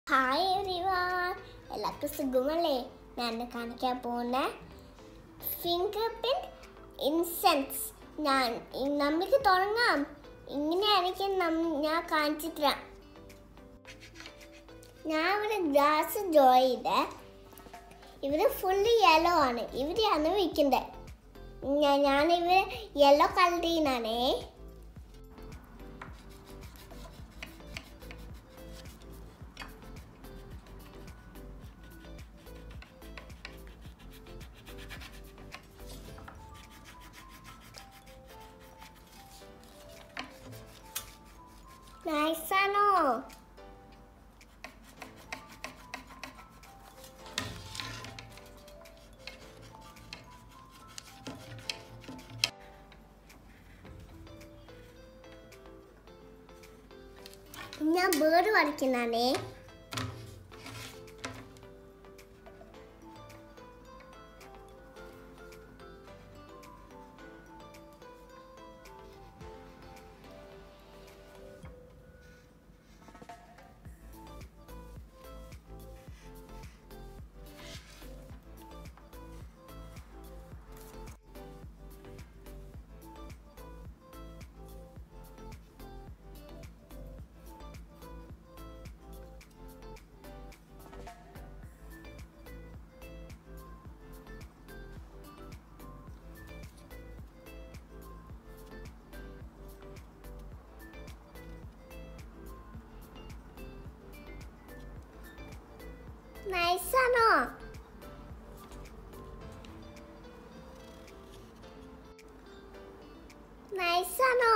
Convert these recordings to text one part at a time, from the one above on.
hi എവരിവാൻ എല്ലാവർക്കും സുഖമല്ലേ ഞാൻ ഇന്ന് കാണിക്കാൻ പോകുന്ന ഫിംഗർ പ്രിന്റ് ഇൻസെൻസ് ഞാൻ ഇ- നമുക്ക് തുടങ്ങാം ഇങ്ങനെയാണെങ്കിൽ നം- ഞാൻ കാണിച്ചിട്ട് തരാം ഞാൻ ഇവിടെ ഗ്ലാസ് ഡ്രോ ചെയ്ത് ഇവര് ഫുള്ള് യെല്ലോ ആണ് ഇവരെയാണ് വിൽക്കുന്നത് ഞാൻ ഞാനിവർ യെല്ലോ കളറിനാണേ നൈസാണോ ഞാൻ ബേർഡ് വരയ്ക്കുന്നതാണേ നൈസാണോ നൈസാണോ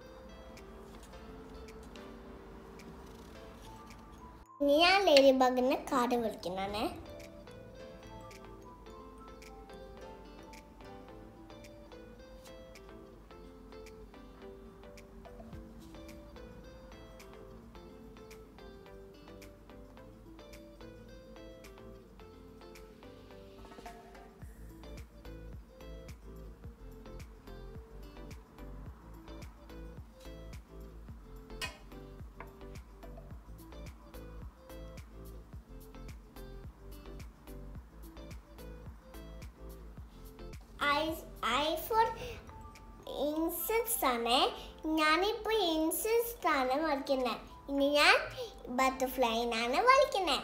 ഇനി ഞാൻ ലേഡി ബഗിന് കാർഡ് വിളിക്കുന്നേ ഐ ഐ ഫോർ ഇൻസെക്ട്സ് ആണ് ഞാനിപ്പോൾ ഇൻസെക്ട്സ് ആണ് വരയ്ക്കുന്നത് ഇനി ഞാൻ ബട്ടർഫ്ലൈനാണ് വരയ്ക്കുന്നത്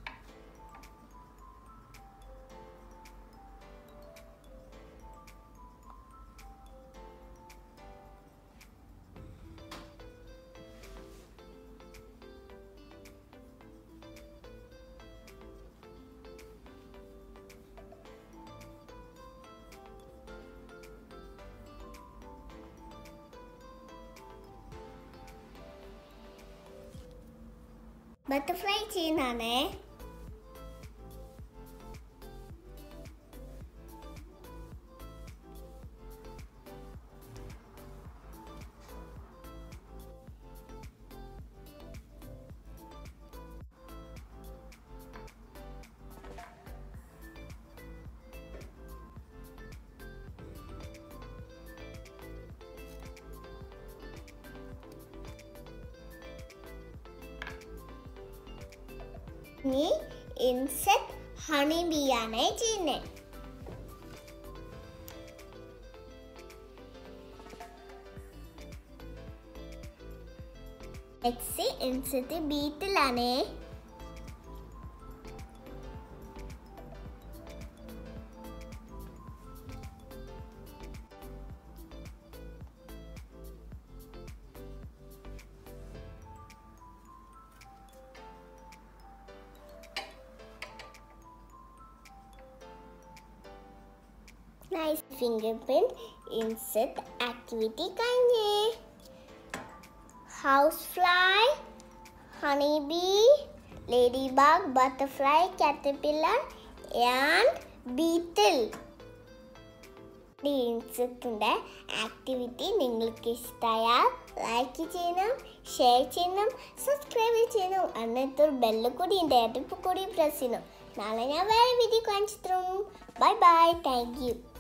ബട്ടർഫ്ലൈ ചെയ്യുന്നതാണേ ഇനി ഇൻസെക്ട് ഹണി ബീ ആണ് ചെയ്യുന്നത് നെക്സ്റ്റ് ഇൻസെക്ട് ബീറ്റിലാണ് nice finger print insect activity കഴിഞ്ഞേ house fly honey bee lady bug butterfly caterpillar and beetle ഈ ഇൻസെക്റ്റിൻ്റെ ആക്ടിവിറ്റി നിങ്ങൾക്ക് ഇഷ്ടമായാൽ ലൈക്ക് ചെയ്യണം ഷെയർ ചെയ്യണം സബ്സ്ക്രൈബ് ചെയ്യണം എന്നിട്ട് ബെല്ല് കൂടി ഉണ്ട് അടുപ്പ് കൂടി പ്രസ് ചെയ്യണം നാളെ ഞാൻ വേറെ വീഡിയോ കാണിച്ചു തരും ബൈ ബൈ താങ്ക് യു